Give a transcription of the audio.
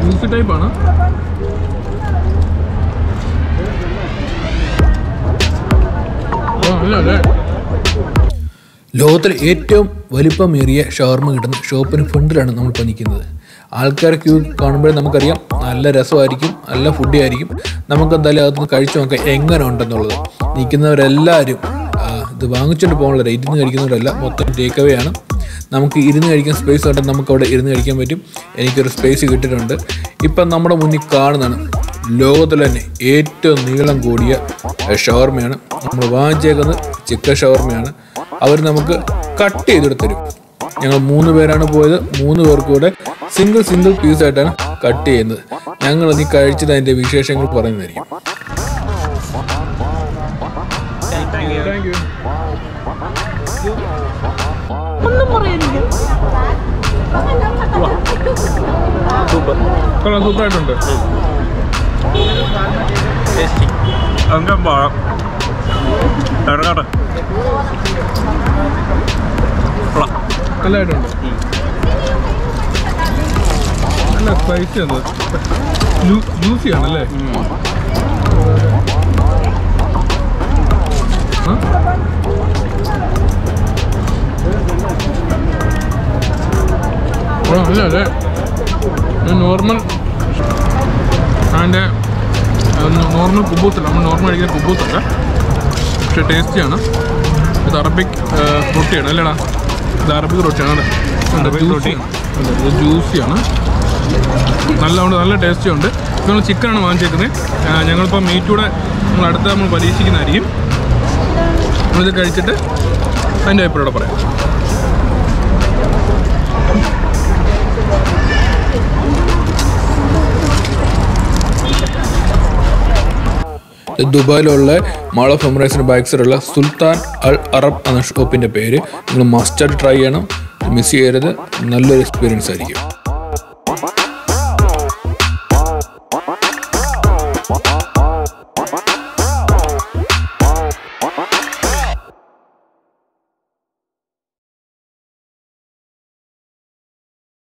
Juicy ടൈപ്പാണ് അല്ല അല്ലേ ലോകത്തിലെ ഏറ്റവും വലിപ്പമേറിയ ഷവർമ കിട്ടുന്ന ഷോപ്പിന് ഫ്രണ്ടിലാണ് നമ്മളിപ്പോൾ നിൽക്കുന്നത് ആൾക്കാർ ക്യൂ കാണുമ്പോഴേ നമുക്കറിയാം നല്ല രസമായിരിക്കും നല്ല ഫുഡ് ആയിരിക്കും നമുക്ക് എന്തായാലും അതൊന്ന് കഴിച്ചു നോക്കാം എങ്ങനെ ഉണ്ടെന്നുള്ളത് നിൽക്കുന്നവരെല്ലാവരും ആ, ഇത് വാങ്ങിച്ചുകൊണ്ട് പോകാനുള്ള ഇരുന്ന് കഴിക്കുന്നവരല്ല മൊത്തം ടേക്ക് അവേ ആണ് നമുക്ക് ഇരുന്ന് കഴിക്കാൻ സ്പേസ് ഉണ്ടെങ്കിൽ നമുക്ക് അവിടെ ഇരുന്ന് കഴിക്കാൻ പറ്റും എനിക്കൊരു സ്പേസ് കിട്ടിയിട്ടുണ്ട് ഇപ്പം നമ്മുടെ മുന്നിൽ കാണുന്നതാണ് ലോകത്തിലെ തന്നെ ഏറ്റവും നീളം കൂടിയ ഷവർമയാണ് നമ്മൾ വാങ്ങിച്ചേക്കുന്നത് ചിക്കൻ ഷവർമയാണ് അവർ നമുക്ക് കട്ട് ചെയ്തെടുത്ത് തരും ഞങ്ങൾ മൂന്ന് പേരാണ് പോയത് മൂന്ന് പേർക്ക് കൂടെ സിംഗിൾ സിംഗിൾ പീസായിട്ടാണ് കട്ട് ചെയ്യുന്നത് ഞങ്ങൾ നീ കഴിച്ചത് അതിൻ്റെ വിശേഷങ്ങൾ പറയുന്നതായിരിക്കും താങ്ക് യു കൊള്ളാം സൂപ്പറായിട്ടുണ്ട് അങ്ങ് പഴം ഇറങ്ങട്ടെ നല്ലതായിട്ടുണ്ട് നല്ല സ്പൈസി ആണ് ജ്യൂസി ആണല്ലേ ആ? ആ, അല്ല അല്ലേ നോർമൽ അതിൻ്റെ നോർമൽ കുബൂത്തല്ല നമ്മൾ നോർമൽ കഴിക്കുന്ന കുബൂത്തല്ല പക്ഷെ ടേസ്റ്റിയാണ് ഇത് അറബിക് റൊട്ടിയാണ് അല്ലേടാ ഇത് അറബിക് റൊട്ടിയാണ് അറബിക് റൊട്ടി ഇത് ജ്യൂസിയാണ് നല്ലതുകൊണ്ട് നല്ല ടേസ്റ്റി ഉണ്ട് നമ്മൾ ചിക്കനാണ് വാങ്ങിച്ചേക്കുന്നത് ആ, ഞങ്ങളിപ്പോൾ മീറ്റ് കൂടെ നമ്മൾ അടുത്ത നമ്മൾ പരീക്ഷിക്കുന്നതായിരിക്കും നമ്മളിത് കഴിച്ചിട്ട് അതിൻ്റെ അഭിപ്രായം ഇവിടെ പറയാം ഇത് ദുബായിലുള്ള മാൾ ഓഫ് എമറേറ്റ്സിൻ്റെ ബാക്ക് സൈഡുള്ള സുൽത്താൻ അൽ അറബ് എന്ന ഷോപ്പിൻ്റെ പേര് നിങ്ങൾ മസ്റ്റായിട്ട് ട്രൈ ചെയ്യണം മിസ് ചെയ്യരുത് നല്ലൊരു എക്സ്പീരിയൻസ് ആയിരിക്കും